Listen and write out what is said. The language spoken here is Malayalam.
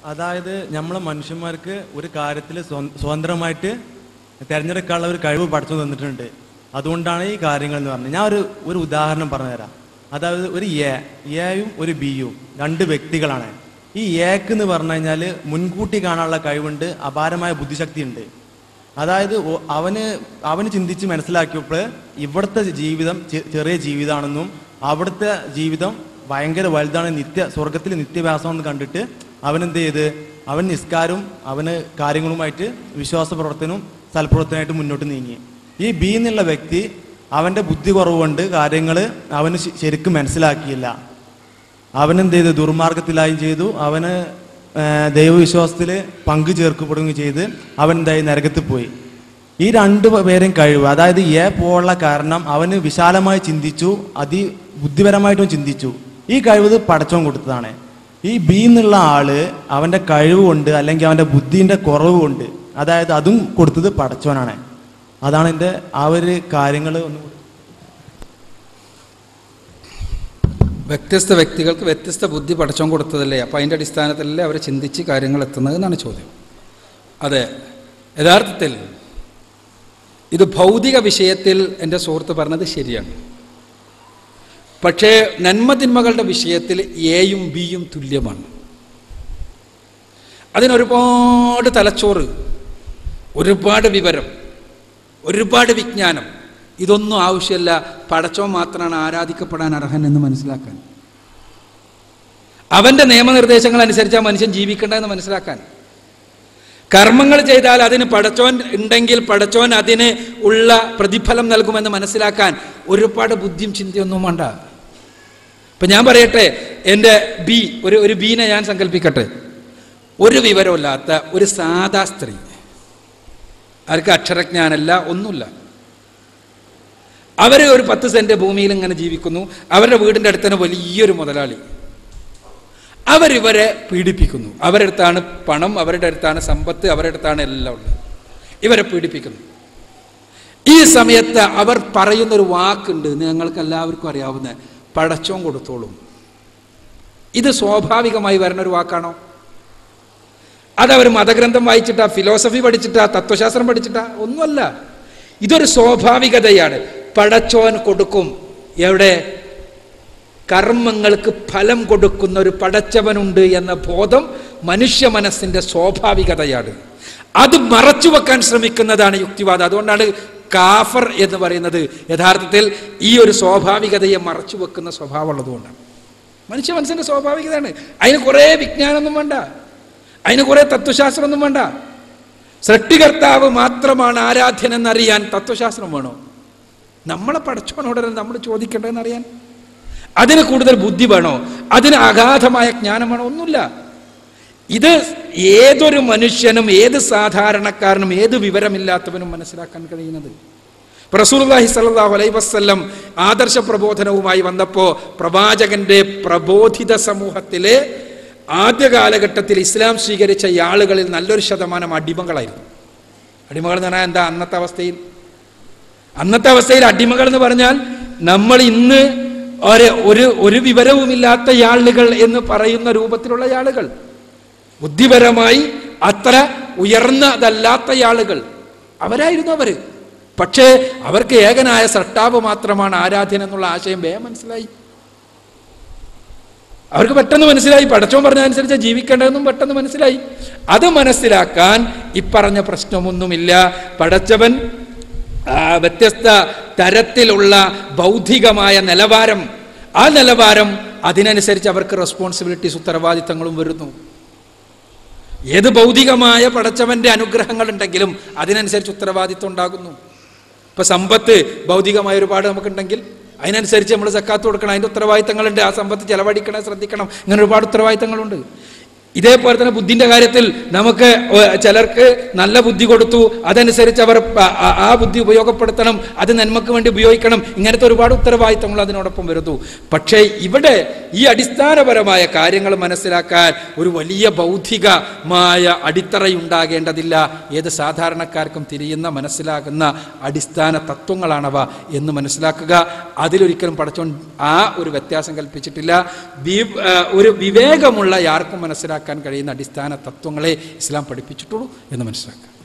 അതായത് നമ്മളെ മനുഷ്യന്മാർക്ക് ഒരു കാര്യത്തിൽ സ്വതന്ത്രമായിട്ട് തിരഞ്ഞെടുക്കാനുള്ള ഒരു കഴിവ് പഠിച്ചു തന്നിട്ടുണ്ട് അതുകൊണ്ടാണ് ഈ കാര്യങ്ങൾ എന്ന് പറഞ്ഞത് ഞാൻ ഒരു ഒരു ഉദാഹരണം പറഞ്ഞുതരാം അതായത് ഒരു എ എയും ഒരു ബിയും രണ്ട് വ്യക്തികളാണ് ഈ എക്ക് എന്ന് പറഞ്ഞു കഴിഞ്ഞാൽ മുൻകൂട്ടി കാണാനുള്ള കഴിവുണ്ട് അപാരമായ ബുദ്ധിശക്തി ഉണ്ട് അതായത് ഒ- അവന് അവന് ചിന്തിച്ച് മനസ്സിലാക്കിയപ്പോൾ ഇവിടുത്തെ ജീവിതം ചെ- ചെറിയ ജീവിതമാണെന്നും അവിടുത്തെ ജീവിതം ഭയങ്കര വലുതാണ് നിത്യ സ്വർഗത്തിൽ നിത്യവ്യാസം എന്ന് കണ്ടിട്ട് അവൻ എന്ത് ചെയ്ത് അവൻ നിസ്കാരവും അവന് കാര്യങ്ങളുമായിട്ട് വിശ്വാസ പ്രവർത്തനവും സൽപ്രവർത്തനമായിട്ട് മുന്നോട്ട് നീങ്ങി ഈ ബി എന്നുള്ള വ്യക്തി അവന്റെ ബുദ്ധി കുറവുകൊണ്ട് കാര്യങ്ങൾ അവന് ശ- ശരിക്കും മനസ്സിലാക്കിയില്ല അവൻ എന്ത് ചെയ്തു ദുർമാർഗത്തിലായും ചെയ്തു അവന് ആ, ദൈവവിശ്വാസത്തിൽ പങ്കു ചേർക്കപ്പെടുകയും ചെയ്ത് അവൻ എന്തായി നരകത്തിൽ പോയി ഈ രണ്ട് പേരെയും കഴിവ് അതായത് എ പോലുള്ള കാരണം അവന് വിശാലമായി ചിന്തിച്ചു അതി ബുദ്ധിപരമായിട്ടും ചിന്തിച്ചു ഈ കഴിവ് പടച്ചോൻ കൊടുത്തതാണ് ഈ ബി എന്നുള്ള ആള് അവന്റെ കഴിവ് കൊണ്ട് അല്ലെങ്കിൽ അവന്റെ ബുദ്ധിന്റെ കുറവ് കൊണ്ട് അതായത് അതും കൊടുത്തത് പടച്ചോനാണ് അതാണ് എൻ്റെ ആ ഒരു കാര്യങ്ങൾ ഒന്ന് വ്യത്യസ്ത വ്യക്തികൾക്ക് വ്യത്യസ്ത ബുദ്ധി പഠിച്ചോൻ കൊടുത്തതല്ലേ അപ്പോൾ അതിൻ്റെ അടിസ്ഥാനത്തിലല്ലേ അവർ ചിന്തിച്ച് കാര്യങ്ങൾ എത്തുന്നത് എന്നാണ് ചോദ്യം അതെ യഥാർത്ഥത്തിൽ ഇത് ഭൗതിക വിഷയത്തിൽ എൻ്റെ സുഹൃത്ത് പറഞ്ഞത് ശരിയാണ് പക്ഷേ നന്മതിന്മകളുടെ വിഷയത്തിൽ എയും ബിയും തുല്യമാണ് അതിനൊരുപാട് തലച്ചോറ് ഒരുപാട് വിവരം ഒരുപാട് വിജ്ഞാനം ഇതൊന്നും ആവശ്യമില്ല പടച്ചോ മാത്രമാണ് ആരാധിക്കപ്പെടാൻ അർഹൻ എന്ന് മനസ്സിലാക്കാൻ അവന്റെ നിയമനിർദ്ദേശങ്ങൾ അനുസരിച്ച് ആ മനുഷ്യൻ ജീവിക്കേണ്ടതെന്ന് മനസ്സിലാക്കാൻ കർമ്മങ്ങൾ ചെയ്താൽ അതിന് പടച്ചോൻ ഉണ്ടെങ്കിൽ പടച്ചോൻ അതിന് ഉള്ള പ്രതിഫലം നൽകുമെന്ന് മനസ്സിലാക്കാൻ ഒരുപാട് ബുദ്ധിയും ചിന്തയൊന്നും വേണ്ട ഇപ്പൊ ഞാൻ പറയട്ടെ എൻ്റെ ബി ഒരു ഒരു ബീനെ ഞാൻ സങ്കല്പിക്കട്ടെ ഒരു വിവരമില്ലാത്ത ഒരു സാധാ സ്ത്രീ അവർക്ക് അക്ഷരജ്ഞാനല്ല ഒന്നുമില്ല അവർ ഒരു പത്ത് സെന്റ് ഭൂമിയിൽ ഇങ്ങനെ ജീവിക്കുന്നു അവരുടെ വീടിൻ്റെ അടുത്ത് തന്നെ വലിയൊരു മുതലാളി അവരിവരെ പീഡിപ്പിക്കുന്നു അവരുടെ അടുത്താണ് പണം അവരുടെ അടുത്താണ് സമ്പത്ത് അവരുടെ അടുത്താണ് എല്ലാം ഉള്ളത് ഇവരെ പീഡിപ്പിക്കുന്നു ഈ സമയത്ത് അവർ പറയുന്ന ഒരു വാക്കുണ്ട് നിങ്ങൾക്ക് എല്ലാവർക്കും അറിയാവുന്ന പടച്ചോൻ കൊടുത്തോളും ഇത് സ്വാഭാവികമായി വരുന്ന ഒരു വാക്കാണോ അതവർ മതഗ്രന്ഥം വായിച്ചിട്ടാ ഫിലോസഫി പഠിച്ചിട്ടാ തത്വശാസ്ത്രം പഠിച്ചിട്ടാ ഒന്നുമല്ല ഇതൊരു സ്വാഭാവികതയാണ് പടച്ചോൻ കൊടുക്കും എവിടെ കർമ്മങ്ങൾക്ക് ഫലം കൊടുക്കുന്ന ഒരു പടച്ചവനുണ്ട് എന്ന ബോധം മനുഷ്യ മനസ്സിന്റെ സ്വാഭാവികതയാണ് അത് മറച്ചു വെക്കാൻ ശ്രമിക്കുന്നതാണ് യുക്തിവാദം അതുകൊണ്ടാണ് കാഫർ എന്ന് പറയുന്നത് യഥാർത്ഥത്തിൽ ഈ ഒരു സ്വാഭാവികതയെ മറച്ചു വെക്കുന്ന സ്വഭാവമുള്ളതുകൊണ്ടാണ് മനുഷ്യ മനസ്സിന്റെ സ്വാഭാവികതയാണ് അതിന് കുറേ വിജ്ഞാനമൊന്നും വേണ്ട അതിന് കുറേ തത്വശാസ്ത്രമൊന്നും വേണ്ട സൃഷ്ടികർത്താവ് മാത്രമാണ് ആരാധ്യൻ എന്നറിയാൻ തത്വശാസ്ത്രം വേണോ നമ്മളെ പടച്ചോനോടല്ല നമ്മൾ ചോദിക്കേണ്ടതെന്ന് അറിയാൻ അതിന് കൂടുതൽ ബുദ്ധി വേണോ അതിന് അഗാധമായ ജ്ഞാനം വേണോ ഒന്നുമില്ല ഇത് ഏതൊരു മനുഷ്യനും ഏത് സാധാരണക്കാരനും ഏത് വിവരമില്ലാത്തവനും മനസ്സിലാക്കാൻ കഴിയുന്നത് ഇപ്പൊ റസൂലുള്ളാഹി സ്വല്ലല്ലാഹു അലൈഹി വസല്ലം ആദർശ പ്രബോധനവുമായി വന്നപ്പോൾ പ്രവാചകന്റെ പ്രബോധിത സമൂഹത്തിലെ ആദ്യ കാലഘട്ടത്തിൽ ഇസ്ലാം സ്വീകരിച്ച ഈ ആളുകളിൽ നല്ലൊരു ശതമാനം അടിമകളായിരുന്നു അടിമകൾ എന്ന് പറഞ്ഞാൽ എന്താ അന്നത്തെ അവസ്ഥയിൽ അന്നത്തെ അവസ്ഥയിൽ അടിമകൾ എന്ന് പറഞ്ഞാൽ നമ്മൾ ഇന്ന് ഒരു ഒരു ഒരു വിവരവുമില്ലാത്ത ആളുകൾ എന്ന് പറയുന്ന രൂപത്തിലുള്ള ആളുകൾ ബുദ്ധിപരമായി അത്ര ഉയർന്നതല്ലാത്ത ആളുകൾ അവരായിരുന്നു അവര് പക്ഷേ അവർക്ക് ഏകനായ സൃഷ്ടാവ് മാത്രമാണ് ആരാധ്യൻ എന്നുള്ള ആശയം വേഗം മനസ്സിലായി അവർക്ക് പെട്ടെന്ന് മനസ്സിലായി പടച്ചോൻ പറഞ്ഞതനുസരിച്ച് ജീവിക്കേണ്ടതെന്നും പെട്ടെന്ന് മനസ്സിലായി അത് മനസ്സിലാക്കാൻ ഇപ്പറഞ്ഞ പ്രശ്നമൊന്നുമില്ല പടച്ചവൻ ആ, വ്യത്യസ്ത തരത്തിലുള്ള ബൗദ്ധികമായ നിലവാരം ആ നിലവാരം അതിനനുസരിച്ച് അവർക്ക് റെസ്പോൺസിബിലിറ്റീസ് ഉത്തരവാദിത്തങ്ങളും വരുന്നു ഏത് ഭൗതികമായ പടച്ചവന്റെ അനുഗ്രഹങ്ങൾ ഉണ്ടെങ്കിലും അതിനനുസരിച്ച് ഉത്തരവാദിത്വം ഉണ്ടാകുന്നു ഇപ്പൊ സമ്പത്ത് ഭൗതികമായ ഒരുപാട് നമുക്കുണ്ടെങ്കിൽ അതിനനുസരിച്ച് നമ്മൾ സക്കാത്ത് കൊടുക്കണം അതിൻ്റെ ഉത്തരവാദിത്തങ്ങളുണ്ട് ആ സമ്പത്ത് ചെലവഴിക്കണം ശ്രദ്ധിക്കണം ഇങ്ങനെ ഒരുപാട് ഉത്തരവാദിത്തങ്ങളുണ്ട് ഇതേപോലെ തന്നെ ബുദ്ധിന്റെ കാര്യത്തിൽ നമുക്ക് ഒ- ചിലർക്ക് നല്ല ബുദ്ധി കൊടുത്തു അതനുസരിച്ച് അവർ പ- ആ- ആ ബുദ്ധി ഉപയോഗപ്പെടുത്തണം അത് നന്മക്ക് വേണ്ടി ഉപയോഗിക്കണം ഇങ്ങനത്തെ ഒരുപാട് ഉത്തരവാദിത്തങ്ങൾ അതിനോടൊപ്പം വരുന്നു പക്ഷേ ഇവിടെ ഈ അടിസ്ഥാനപരമായ കാര്യങ്ങൾ മനസ്സിലാക്കാൻ ഒരു വലിയ ബൗദ്ധികമായ അടിത്തറയുണ്ടാകേണ്ടതില്ല ഏത് സാധാരണക്കാർക്കും തിരിയുന്ന മനസ്സിലാകുന്ന അടിസ്ഥാന തത്വങ്ങളാണവ എന്ന് മനസ്സിലാക്കുക അതിലൊരിക്കലും പടച്ചോൻ ആ ഒരു വ്യത്യാസം കൽപ്പിച്ചിട്ടില്ല വി- ആ, ഒരു വിവേകമുള്ള ആർക്കും മനസ്സിലാക്കാൻ മനസ്സിലാക്കാൻ കഴിയുന്ന അടിസ്ഥാന തത്വങ്ങളെ ഇസ്ലാം പഠിപ്പിച്ചിട്ടുള്ളൂ എന്ന് മനസ്സിലാക്കുക